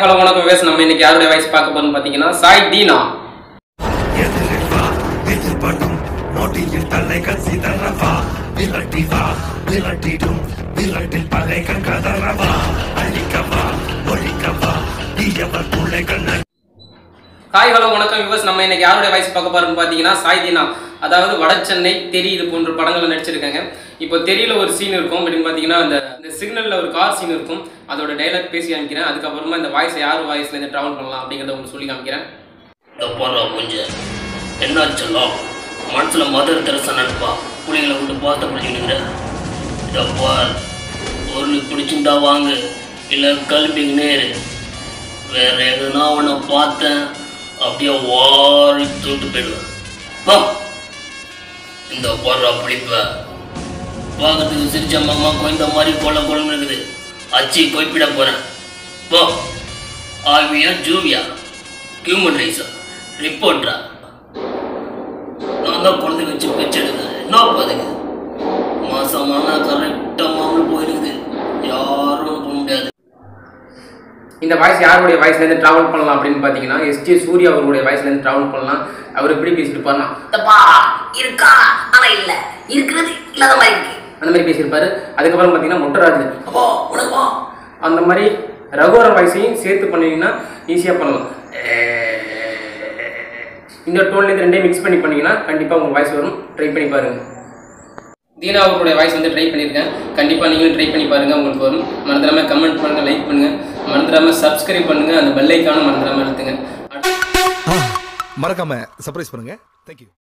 hello வணக்கம் ways நம்ம இன்னைக்கு யாருடைய வாய்ஸ் பார்க்க போறோம்னு பார்த்தீங்கன்னா சாய் தீனா எதிரில் வா எதிர்படும் நொடியில் தலைகள் சிதறவா விரட்டி வா விரட்டிடும் விரட்டில் பகைகள் கதறவா அழிக்கவா ஒழிக்கவா தீயவர் பிள்ளைகள் ஹாய் ஹலோ வணக்கம் விவஸ் நம்ம இன்னைக்கு யாருடைய வாய்ஸ் பார்க்க போறோம்னு பார்த்தீங்கன்னா சாய் தீனா அதாவது வடசென்னை தெரி இது போன்ற படங்களை நடிச்சிருக்காங்க இப்போ தெரியல ஒரு சீன் இருக்கும் அப்படின்னு பார்த்தீங்கன்னா அந்த இந்த சிக்னலில் ஒரு கார் சீன் இருக்கும் அதோட டைலாக் பேசி காமிக்கிறேன் அதுக்கப்புறமா இந்த வாய்ஸ் யார் வாய்ஸ்லேருந்து ட்ராவல் பண்ணலாம் அப்படிங்கிறத உங்களுக்கு சொல்லி காமிக்கிறேன் இந்த போடுறா மூஞ்ச என்னாச்செல்லாம் மனசுல மதர் தெரசா நினைப்பா புள்ளைங்களை விட்டு பார்த்த பிடிச்சிக்கிற இதை பார் பொருள் பிடிச்சிருந்தா வாங்கு இல்லை கல்விங்க நேரு வேற எதுனா உன்னை பார்த்தேன் அப்படியே வாரி தூட்டு போயிடுவேன் வா இந்த போடுறா பிடிப்ப பார்க்கறதுக்கு சிரிச்ச மாமா குழந்த மாதிரி கொள்ள கொள்ளுன்னு இருக்குது அச்சி போய்ப்பிட போறேன் போ ஆவியா ஜூவியா ஹியூமன் ரைஸா ரிப்போர்ட்டரா நான் தான் குழந்தை வச்சு பெச்செடுக்கிறேன் என்ன பாதுங்க மாசமான கரெக்டாக மாமல் போயிருக்குது யாரும் போக முடியாது இந்த வாய்ஸ் யாருடைய வாய்ஸ்லேருந்து ட்ராவல் பண்ணலாம் அப்படின்னு பார்த்தீங்கன்னா எஸ்ஜே சூர்யா அவருடைய வாய்ஸ்லேருந்து ட்ராவல் பண்ணலாம் அவர் எப்படி பேசியிருப்பாருன்னா தப்பா இருக்கா ஆனா இல்ல இருக்கிறது இல்லாத மாதிரி இருக்கு அந்த மாதிரி பேசியிருப்பாரு அதுக்கப்புறம் பார்த்தீங்கன்னா முட்டராஜ் அப்போ உனக்கு வா அந்த மாதிரி ரகுவரன் வாய்ஸையும் சேர்த்து பண்ணீங்கன்னா ஈஸியாக பண்ணலாம் இந்த டோன்லேருந்து ரெண்டையும் மிக்ஸ் பண்ணி பண்ணீங்கன்னா கண்டிப்பாக உங்கள் வாய்ஸ் வரும் ட்ரை பண்ணி பாருங்க தீனா அவர்களுடைய வாய்ஸ் வந்து ட்ரை பண்ணியிருக்கேன் கண்டிப்பாக நீங்களும் ட்ரை பண்ணி பாருங்கள் உங்களுக்கு வரும் மறந்துடாமல் கமெண்ட் பண்ணுங்கள் லைக் பண்ணுங்கள் மறந்துடாமல் சப்ஸ்கிரைப் பண்ணுங்கள் அந்த பெல்லைக்கான மறந்துடாமல் அழுத்துங்க மறக்காம சர்ப்ரைஸ் பண்ணுங்க தேங்க்யூ